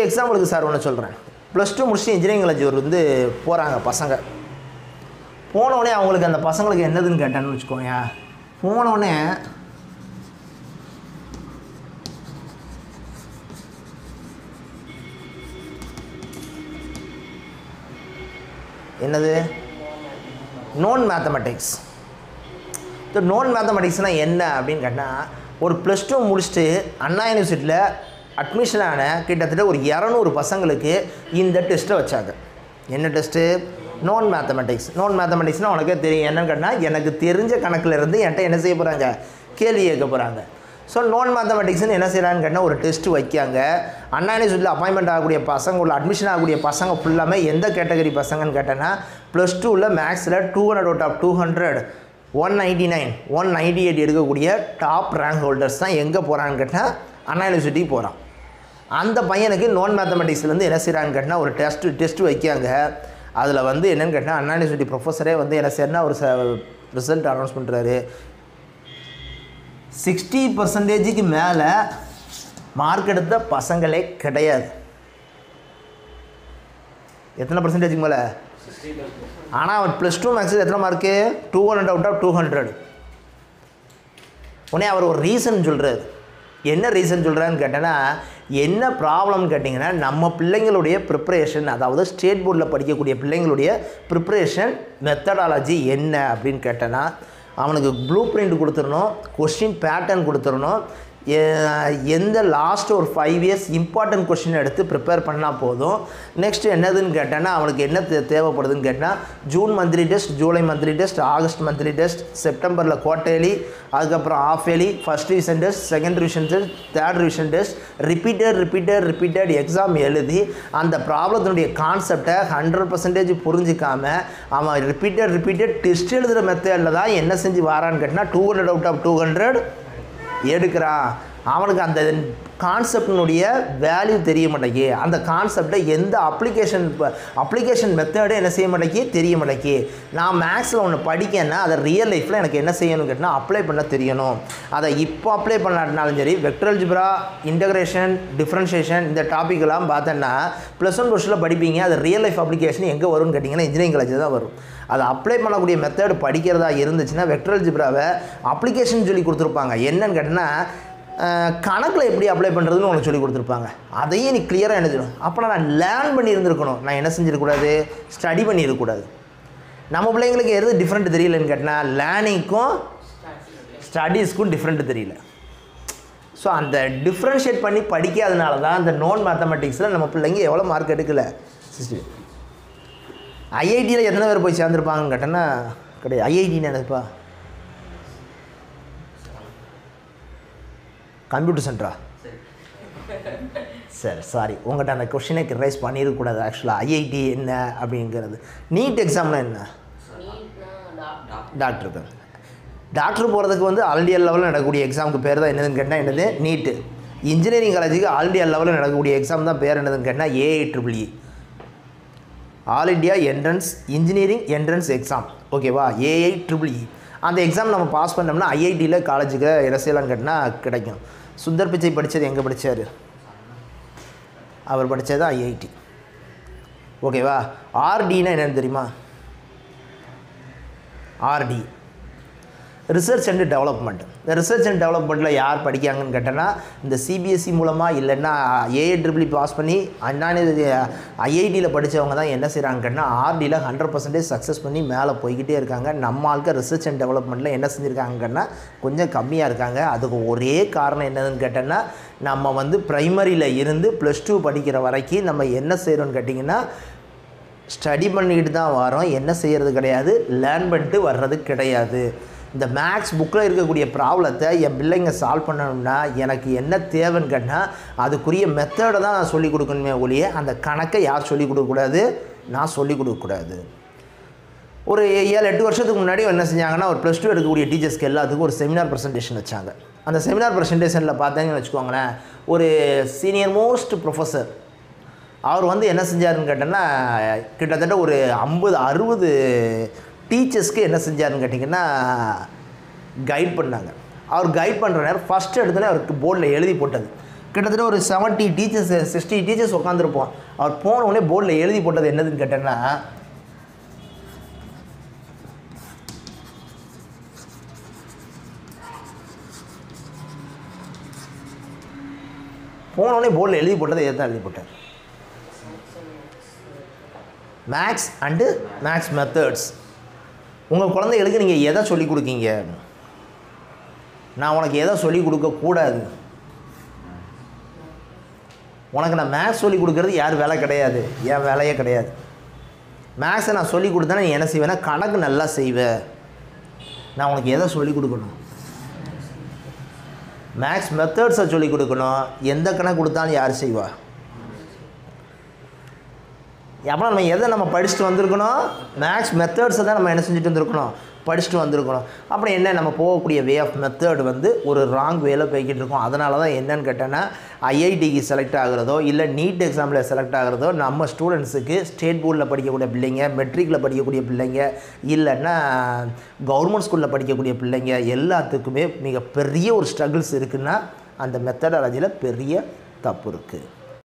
எக்ஸாம்பிளுக்கு சார் ஒன்று சொல்கிறேன் ப்ளஸ் டூ முடிச்சுட்டு இன்ஜினியரிங் காலேஜ் ஒரு வந்து போகிறாங்க பசங்க போனவுடனே அவங்களுக்கு அந்த பசங்களுக்கு என்னதுன்னு கேட்டேன்னு வச்சுக்கோங்க போனவுடனே என்னது நோன் மேத்தமெட்டிக்ஸ் இந்த நோன் மேத்தமெட்டிக்ஸ்னால் என்ன அப்படின்னு கேட்டால் ஒரு ப்ளஸ் டூ முடிச்சுட்டு அண்ணா யூனிவர்சிட்டியில் அட்மிஷன் ஆன கிட்டத்தட்ட ஒரு இரநூறு பசங்களுக்கு இந்த டெஸ்ட்டை வச்சாங்க என்ன டெஸ்ட்டு நோன் மேத்தமெட்டிக்ஸ் நோன் மேத்தமெட்டிக்ஸ்னால் உனக்கே தெரியும் என்னன்னு கேட்டால் எனக்கு தெரிஞ்ச கணக்கில் இருந்து என்கிட்ட என்ன செய்ய போகிறாங்க கேள்வி கேட்க போகிறாங்க ஸோ நோன் மேத்தமெட்டிக்ஸ்னு என்ன செய்கிறான்னு கேட்டால் ஒரு டெஸ்ட் வைக்காங்க அண்ணா யூனிவர்சிட்டியில் அப்பாயின்மெண்ட் ஆகக்கூடிய பசங்க உள்ள அட்மிஷன் ஆகக்கூடிய பசங்க ஃபுல்லாமே எந்த கேட்டகரி பசங்கன்னு கேட்டேன்னா ப்ளஸ் டூவில் மேக்ஸில் two hundred out of two hundred one ninety nine one ninety eight எடுக்கக்கூடிய டாப் ரேங்க் ஹோல்டர்ஸ் தான் எங்கே போகிறான்னு கேட்டால் அண்ணா யூனிவர்சிட்டிக்கு போகிறான் அந்த பையனுக்கு நோன் மேத்தமெட்டிக்ஸ்லேருந்து என்ன செய்கிறான்னு கேட்டால் ஒரு டெஸ்ட் டெஸ்ட் வைக்காங்க அதில் வந்து என்னென்னு கேட்டால் அண்ணா யூனிவர்சிட்டி ப்ரொஃபஸரே வந்து என்ன செய்யறா ஒரு ரிசல்ட் அனௌன்ஸ் பண்ணுறாரு சிக்ஸ்டி பர்சன்டேஜுக்கு மேலே மார்க் எடுத்த பசங்களே கிடையாது எத்தனை பர்சன்டேஜுக்கு மேலே ஆனால் அவன் ப்ளஸ் டூ மேக்ஸில் எத்தனை mark two hundred out of two hundred உடனே அவர் ஒரு ரீசன் சொல்கிறார் என்ன ரீசன் சொல்கிறான்னு கேட்டேன்னா என்ன ப்ராப்ளம்னு கேட்டிங்கன்னா நம்ம பிள்ளைங்களுடைய ப்ரிப்ரேஷன் அதாவது ஸ்டேட் போர்டில் படிக்கக்கூடிய பிள்ளைங்களுடைய ப்ரிப்ரேஷன் மெத்தடாலஜி என்ன அப்படின்னு கேட்டேன்னா அவனுக்கு ப்ளூ பிரிண்ட் கொடுத்துடணும் கொஸ்டின் பேட்டர்ன் கொடுத்துடணும் எ- எந்த லாஸ்ட் ஒரு ஃபைவ் இயர்ஸ் இம்பார்ட்டன்ட் கொஷின் எடுத்து ப்ரிப்பேர் பண்ணால் போதும் நெக்ஸ்ட் என்னதுன்னு கேட்டேன்னா அவனுக்கு என்ன தே தேவைப்படுதுன்னு கேட்டால் June monthly test July monthly test August monthly test செப்டம்பரில் குவார்டர்லி அதுக்கப்புறம் half yearly first revision test second revision test third revision test repeated repeated repeated exam எழுதி அந்த ப்ராப்ளத்தினுடைய கான்செப்டை ஹண்ட்ரட் பர்சன்டேஜ் புரிஞ்சிக்காம அவன் ரிப்பீட்டட் ரிப்பீட்டட் டெஸ்ட் எழுதுகிற மெத்தடில் தான் என்ன செஞ்சு வாரான்னு கேட்டால் two hundred out of two hundred எடுக்கிறான் அவனுக்கு அந்த கான்செப்டினுடைய வேல்யூ தெரிய மாட்டேங்கி அந்த கான்செப்டை எந்த அப்ளிகேஷன் அப்ளிகேஷன் மெத்தடு என்ன செய்ய மாட்டேங்கி தெரிய மாட்டேங்கி நான் மேக்ஸில் ஒன்று படிக்கேன்னா அதை ரியல் லைஃப்பில் எனக்கு என்ன செய்யணும்னு கேட்டால் அப்ளை பண்ண தெரியணும் அதை இப்போ அப்ளை பண்ணாட்டினாலும் சரி வெக்டர் ஜிப்ரா இன்டகிரேஷன் டிஃப்ரென்ஷியேஷன் இந்த டாபிக்லாம் பார்த்தேன்னா ப்ளஸ் ஒன் கொஸ்டில் படிப்பீங்க அது ரியல் லைஃப் அப்ளிகேஷன் எங்கே வரும்னு கேட்டிங்கன்னா இன்ஜினியரிங் காலேஜ் தான் வரும் அதை அப்ளை பண்ணக்கூடிய மெத்தட் படிக்கிறதா இருந்துச்சுன்னா வெக்டர் ஜிப்ராவை அப்ளிகேஷன் சொல்லி கொடுத்துருப்பாங்க என்னன்னு கேட்டிங்கன்னா கணக்கில் எப்படி அப்ளை பண்ணுறதுன்னு உனக்கு சொல்லி கொடுத்துருப்பாங்க அதையும் நீ கிளியராக எழுதணும் அப்போ நான் லேர்ன் பண்ணி இருந்திருக்கணும் நான் என்ன செஞ்சிருக்கக்கூடாது ஸ்டடி பண்ணியிருக்கக்கூடாது நம்ம பிள்ளைங்களுக்கு எது டிஃப்ரெண்ட் தெரியலன்னு கேட்டினா லேர்னிங்க்கும் ஸ்டடீஸ்க்கும் டிஃப்ரெண்ட் தெரியல ஸோ அந்த டிஃப்ரென்ஷியேட் பண்ணி படிக்காதனால தான் அந்த நோன் மேத்தமெட்டிக்ஸில் நம்ம பிள்ளைங்க எவ்வளோ மார்க் எடுக்கல சிஸ்டர் ஐஐடியில் எத்தனை பேர் போய் சேர்ந்துருப்பாங்கன்னு கேட்டேன்னா கிடையாது ஐஐடின்னு என்னதுப்பா கம்ப்யூட்டர் சென்டரா சரி சாரி உங்கள்கிட்ட அந்த கொஷினை ரைஸ் பண்ணிடக்கூடாது ஆக்சுவலாக ஐஐடி என்ன அப்படிங்கிறது நீட் எக்ஸாம்னா என்ன டாக்டருக்கு டாக்டர் போகிறதுக்கு வந்து ஆல் இண்டியா லெவலில் நடக்கக்கூடிய எக்ஸாமுக்கு பேர் தான் என்னதுன்னு கேட்டால் என்னது நீட்டு இன்ஜினியரிங் காலேஜுக்கு ஆல் இண்டியா லெவலில் நடக்கக்கூடிய எக்ஸாம் தான் பேர் என்னதுன்னு கேட்டால் AI triple E all India entrance engineering entrance exam ஓகேவா ஏஐ ட்ரிபிள் இ அந்த எக்ஸாம் நம்ம பாஸ் பண்ணோம்னா ஐஐடியில் காலேஜுக்கு என்ன செய்யலாம்னு கேட்டால் கிடைக்கும் சுந்தர் பிச்சை படித்தது எங்கே படித்தார் அவர் படித்தது ஐஐடி ஓகேவா ஆர்டினா என்னன்னு தெரியுமா ஆர்டி ரிசர்ச் அண்ட் டெவலப்மெண்ட் இந்த ரிசர்ச் அண்ட் டெவலப்மெண்ட்டில் யார் படிக்காங்கன்னு கேட்டேன்னா இந்த சிபிஎஸ்சி மூலமாக இல்லைன்னா ஏஏ ட்ரிபிளி பாஸ் பண்ணி அண்ணாணி ஐஐடியில் படித்தவங்க தான் என்ன செய்கிறாங்க கேட்டால் ஆர்டியில் ஹண்ட்ரட் பர்சன்டேஜ் சக்ஸஸ் பண்ணி மேலே போய்கிட்டே இருக்காங்க நம்ம ஆளுக்கு ரிசர்ச் அண்ட் டெவலப்மெண்ட்டில் என்ன செஞ்சுருக்காங்கன்னா கொஞ்சம் கம்மியாக இருக்காங்க அதுக்கு ஒரே காரணம் என்னதுன்னு கேட்டேன்னா நம்ம வந்து ப்ரைமரியில் இருந்து ப்ளஸ் டூ படிக்கிற வரைக்கும் நம்ம என்ன செய்கிறோன்னு கேட்டிங்கன்னா ஸ்டடி பண்ணிக்கிட்டு தான் வரோம் என்ன செய்கிறது கிடையாது லேர்ன் பண்ணிட்டு வர்றது கிடையாது இந்த மேக்ஸ் புக்கில் இருக்கக்கூடிய ப்ராப்ளத்தை என் பிள்ளைங்க சால்வ் பண்ணணும்னா எனக்கு என்ன தேவைன்னு கேட்டால் அதுக்குரிய மெத்தடை தான் நான் சொல்லிக் கொடுக்கணுமே ஒழிய அந்த கணக்கை யார் சொல்லிக் கொடுக்கக்கூடாது நான் சொல்லிக் கொடுக்கக்கூடாது ஒரு ஏழு எட்டு வருஷத்துக்கு முன்னாடி என்ன செஞ்சாங்கன்னா ஒரு ப்ளஸ் டூ எடுக்கக்கூடிய டீச்சர்ஸ்க்கு எல்லாத்துக்கும் ஒரு செமினார் ப்ரெசன்டேஷன் வச்சாங்க அந்த செமினார் ப்ரெசன்டேஷனில் பார்த்தீங்கன்னு வச்சுக்கோங்களேன் ஒரு சீனியர் மோஸ்ட் ப்ரொஃபஸர் அவர் வந்து என்ன செஞ்சாருன்னு கேட்டோன்னா கிட்டத்தட்ட ஒரு ஐம்பது அறுபது டீச்சர்ஸ்க்கு என்ன செஞ்சாருன்னு கேட்டிங்கன்னா கைட் பண்ணாங்க அவர் கைட் பண்ணுற நேரம் ஃபஸ்ட்டு எடுத்தோன்னே அவருக்கு போர்டில் எழுதி போட்டது கிட்டத்தட்ட ஒரு செவன்ட்டி டீச்சர்ஸ் சிக்ஸ்டி டீச்சர்ஸ் உட்காந்துருப்போம் அவர் போன உடனே போர்டில் எழுதி போட்டது என்னதுன்னு கேட்டேன்னா போன உடனே போர்டில் எழுதி போட்டது எதை தான் எழுதி போட்டார் மேக்ஸ் அண்டு மேக்ஸ் மெத்தட்ஸ் உங்கள் குழந்தைகளுக்கு நீங்கள் எதை சொல்லிக் கொடுக்கீங்க நான் உனக்கு எதை சொல்லிக் கொடுக்கக்கூடாது உனக்கு நான் மேக்ஸ் சொல்லிக் கொடுக்கறது யார் வேலை கிடையாது என் வேலையே கிடையாது மேக்ஸை நான் சொல்லிக் கொடுத்தேன்னா நீ என்ன செய்வேன்னா கணக்கு நல்லா செய்வேன் நான் உனக்கு எதை சொல்லிக் கொடுக்கணும் மேக்ஸ் மெத்தட்ஸை சொல்லிக் கொடுக்கணும் எந்த கணக்கு கொடுத்தாலும் யார் செய்வா அப்புறம் நம்ம எதை நம்ம படிச்சுட்டு வந்திருக்கணும் மேக்ஸ் மெத்தட்ஸை தான் நம்ம என்ன செஞ்சுட்டு வந்திருக்கணும் படிச்சுட்டு வந்திருக்கணும் அப்புறம் என்ன நம்ம போகக்கூடிய வே ஆஃப் மெத்தட் வந்து ஒரு ராங் வேல போய்கிட்டு இருக்கோம் அதனால தான் என்னன்னு கேட்டேன்னா ஐஐடிக்கு செலக்ட் ஆகுறதோ இல்லை நீட் எக்ஸாமில் செலக்ட் ஆகுறதோ நம்ம ஸ்டூடெண்ட்ஸுக்கு ஸ்டேட் போர்டில் படிக்கக்கூடிய பிள்ளைங்க மெட்ரிக்கில் படிக்கக்கூடிய பிள்ளைங்க இல்லைன்னா கவர்மெண்ட் ஸ்கூலில் படிக்கக்கூடிய பிள்ளைங்க எல்லாத்துக்குமே மிகப்பெரிய ஒரு ஸ்ட்ரகிள்ஸ் இருக்குன்னா அந்த மெத்தடாலஜியில் பெரிய தப்பு இருக்குது